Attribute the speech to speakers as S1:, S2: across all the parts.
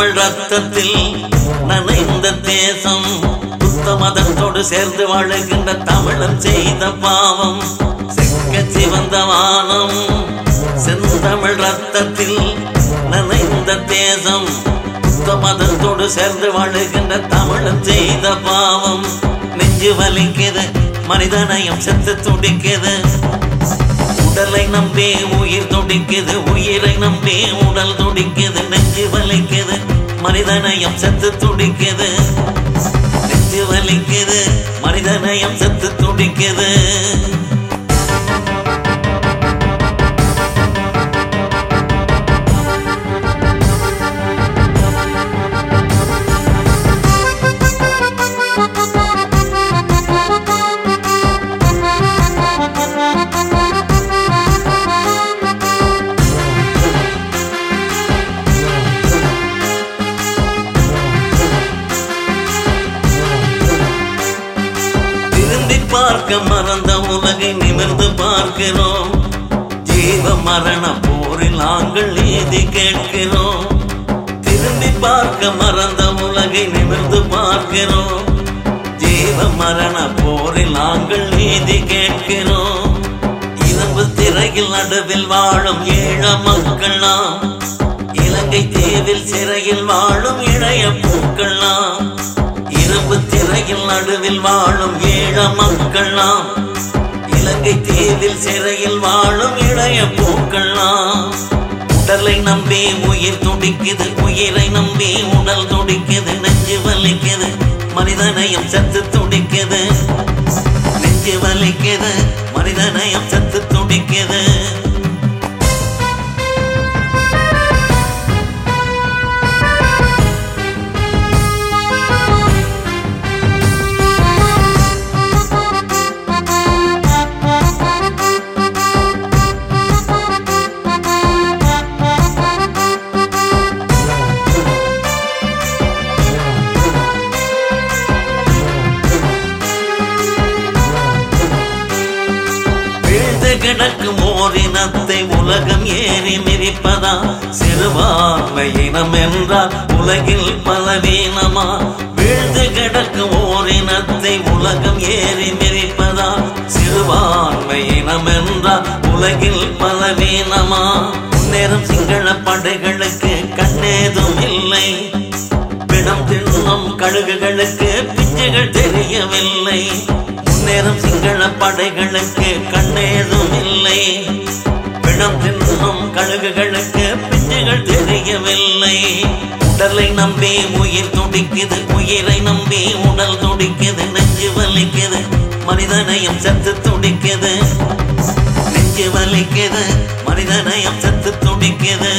S1: செந்தமிழ் ரத்தத்தில் நனைந்த தேசம் புத்த மதத்தோடு சேர்ந்து வாழுகின்ற தமிழன் செய்த பாவம் செக்க சிவந்த வானம் செந்தமிழ் ரத்தத்தில் நனைந்த தேசம் புத்த மதத்தோடு சேர்ந்து வாழுகின்ற தமிழன் செய்த பாவம் நெஞ்சு வலிக்குது மனிதனையும் செத்து துடிக்குது உடலை நம்பி உயிர் துடிக்குது உயிரை நம்பி உடல் துடிக்குது நெஞ்சு வலிக்குது மனிதனையும் செத்து துடிக்குது நெஞ்சு வலிக்குது மனிதனையும் செத்து துடிக்குது திரும்பி பார்க்க மறந்த உலகை நிமிர்ந்து பார்க்கிறோம் ஜீவ மரண போரில் நாங்கள் நீதி கேட்கிறோம் திரும்பி பார்க்க மறந்த உலகை நிமிர்ந்து பார்க்கிறோம் ஜீவ மரண போரில் நாங்கள் நீதி கேட்கிறோம் இரும்பு திரையில் நடுவில் வாழும் ஏழ மக்கள் நாம் இலங்கை தீவில் சிறையில் வாழும் இளைய பூக்கள் நாம் இரும்பு திரையில் நடுவில் வாழும் ஏழ மக்கள் நாம் இலங்கை தீவில் சிறையில் வாழும் இளைய பூக்கள் நாம் உடலை நம்பி உயிர் துடிக்குது உயிரை நம்பி உடல் துடிக்குது நெஞ்சு வலிக்குது மனிதனையும் சத்து துடிக்குது நெஞ்சு வலிக்குது மனிதனையும் சத்து துடிக்குது வீழ்ந்து கிடக்கும் ஓரினத்தை உலகம் ஏறி மிதிப்பதா சிறுபான்மை இனம் என்றால் உலகில் பலவீனமா வீழ்ந்து கிடக்கும் ஓரினத்தை உலகம் ஏறி மிதிப்பதா சிறுபான்மை இனம் என்றால் உலகில் பலவீனமா முன்னேறும் சிங்கள படைகளுக்கு கண்ணேதும் இல்லை பிணம் தின்னும் கழுகுகளுக்கு பிஞ்சுகள் தெரியவில்லை முன்னேறும் சிங்கள படைகளுக்கு கண்ணேதும் இல்லை பிணம் தின்னும் கழுகுகளுக்கு பிஞ்சுகள் தெரியவில்லை உடலை நம்பி உயிர் துடிக்குது உயிரை நம்பி உடல் துடிக்குது நெஞ்சு வலிக்குது மனிதனையும் சத்து துடிக்குது நெஞ்சு வலிக்குது மனிதனையும் சத்து துடிக்குது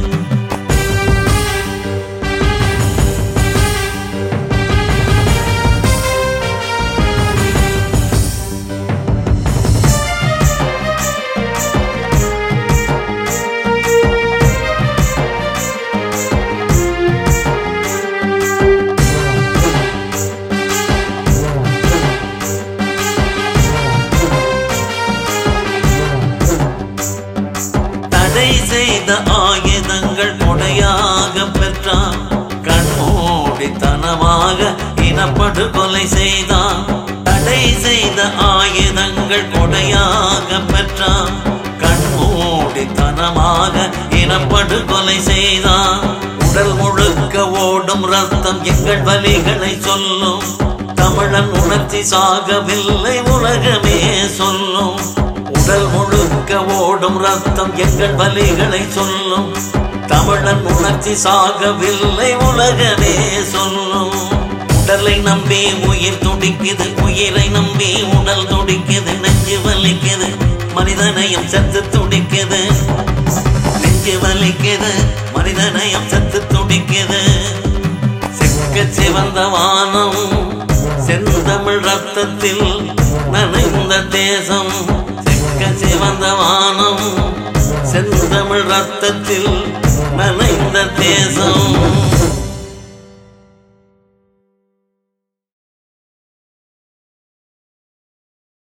S1: தடை செய்த ஆயுதங்கள் கொடையாக பெற்றான் கண்மூடித்தனமாக இனப்படுகொலை செய்தான் தடை செய்த ஆயுதங்கள் கொடையாக பெற்றான் கண்மூடித்தனமாக இனப்படுகொலை செய்தான் உடல் முழுக்க ஓடும் ரத்தம் எங்கள் வலிகளை சொல்லும் தமிழன் உணர்ச்சி சாகவில்லை உலகமே சொல்லும் உடல் முழுக்க ஓடும் ரத்தம் எங்கள் வலிகளை சொல்லும் தமிழன் உணர்ச்சி சாகவில்லை உலகமே சொல்லும் உடலை நம்பி உயிர் துடிக்குது உயிரை நம்பி உடல் துடிக்குது நெஞ்சு வலிக்குது மனிதனையும் சத்து துடிக்குது நெஞ்சு வலிக்குது மனிதனையும் சத்து துடிக்குது செக்க சிவந்த வானம் செந்தமிழ் ரத்தத்தில் நனைந்த தேசம் செக்க சிவந்த வானம் செந்தமிழ் ரத்தத்தில் நனைந்த தேசம்